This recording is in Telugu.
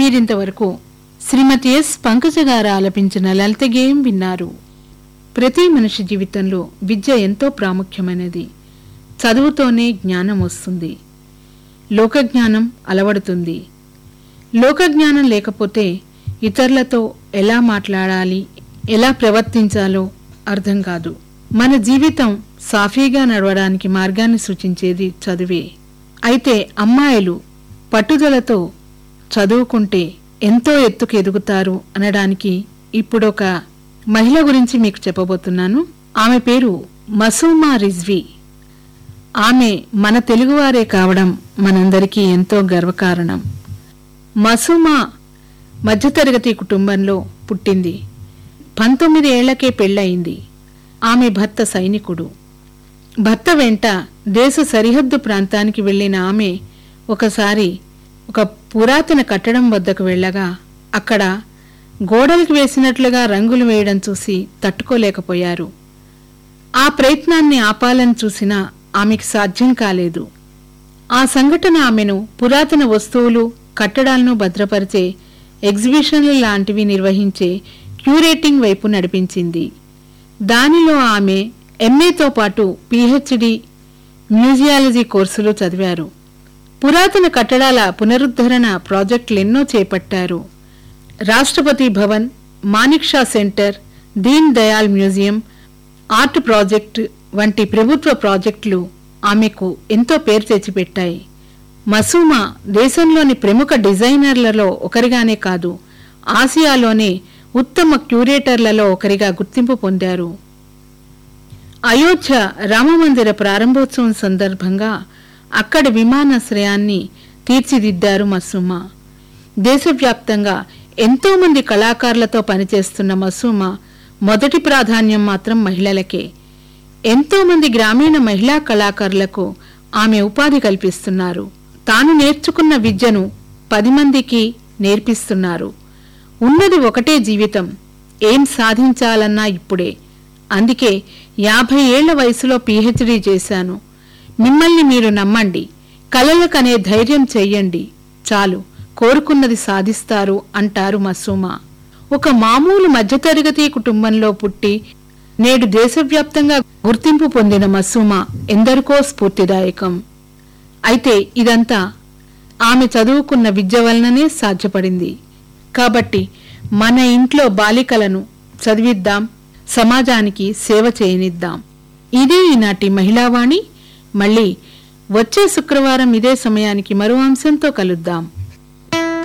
మీరింతవరకు శ్రీమతి ఎస్ పంకజ గారు ఆలపించిన లలిత గేయం విన్నారు ప్రతి మనిషి జీవితంలో విద్య ఎంతో ప్రాముఖ్యమైనది చదువుతోనే జ్ఞానం వస్తుంది లోకజ్ఞానం అలవడుతుంది లోకజ్ఞానం లేకపోతే ఇతరులతో ఎలా మాట్లాడాలి ఎలా ప్రవర్తించాలో అర్థం కాదు మన జీవితం సాఫీగా నడవడానికి మార్గాన్ని సూచించేది చదువే అయితే అమ్మాయిలు పట్టుదలతో చదువుకుంటే ఎంతో ఎత్తుకు ఎదుగుతారు అనడానికి ఇప్పుడొక మహిళ గురించి మీకు చెప్పబోతున్నాను ఆమె పేరు మసూమా రిజ్వీ ఆమె మన తెలుగువారే కావడం మనందరికీ ఎంతో గర్వకారణం మసూమా మధ్యతరగతి కుటుంబంలో పుట్టింది పంతొమ్మిది ఏళ్లకే పెళ్ళయింది ఆమె భర్త సైనికుడు భర్త వెంట దేశ సరిహద్దు ప్రాంతానికి వెళ్లిన ఆమె ఒకసారి ఒక పురాతన కట్టడం వద్దకు వెళ్ళగా అక్కడ గోడలకు వేసినట్లుగా రంగులు వేయడం చూసి తట్టుకోలేకపోయారు ఆ ప్రయత్నాన్ని ఆపాలని చూసినా ఆమెకి సాధ్యం కాలేదు ఆ సంఘటన ఆమెను పురాతన వస్తువులు కట్టడాలను భద్రపరిచే ఎగ్జిబిషన్లు లాంటివి నిర్వహించే క్యూరేటింగ్ వైపు నడిపించింది దానిలో ఆమె ఎంఏతో పాటు పిహెచ్డి మ్యూజియాలజీ కోర్సులు చదివారు పురాతన కట్టడాల పునరుద్ధరణ ప్రాజెక్టులెన్నో చేపట్టారు Rashtrapati Bhavan Manekshaw centre Deen Dayal museum art project వంటి ప్రభుత్వ ప్రాజెక్టులు ఆమెకు ఎంతో పేరు తెచ్చిపెట్టాయి మసూమా దేశంలోని ప్రముఖ డిజైనర్లలో ఒకరిగానే కాదు ఆసియాలోనే ఉత్తమ క్యూరేటర్లలో ఒకరిగా గుర్తింపు పొందారు అయోధ్య రామమందిర ప్రారంభోత్సవం సందర్భంగా అక్కడి విమానాశ్రయాన్ని తీర్చిదిద్దారు మసూమా దేశవ్యాప్తంగా ఎంతో మంది కళాకారులతో పనిచేస్తున్న మసూమా మొదటి ప్రాధాన్యం మాత్రం మహిళలకే ఎంతో మంది గ్రామీణ మహిళా కళాకారులకు ఆమె ఉపాధి కల్పిస్తున్నారు తాను నేర్చుకున్న విద్యను పది మందికి నేర్పిస్తున్నారు ఉన్నది ఒకటే జీవితం ఏం సాధించాలన్నా ఇప్పుడే అందుకే యాభై ఏళ్ల వయసులో పీహెచ్డీ చేశాను మిమ్మల్ని మీరు నమ్మండి కలలకనే ధైర్యం చెయ్యండి చాలు కోరుకున్నది సాధిస్తారు అంటారు మసూమా ఒక మామూలు మధ్యతరగతి కుటుంబంలో పుట్టి నేడు దేశవ్యాప్తంగా గుర్తింపు పొందిన మసూమా ఎందరికో స్ఫూర్తిదాయకం అయితే ఇదంతా ఆమె చదువుకున్న విద్య వలననే సాధ్యపడింది కాబట్టి మన ఇంట్లో బాలికలను చదివిద్దాం సమాజానికి సేవ చేయనిద్దాం ఇదే ఈనాటి మహిళావాణి మళ్ళీ వచ్చే శుక్రవారం ఇదే సమయానికి మరో అంశంతో కలుద్దాం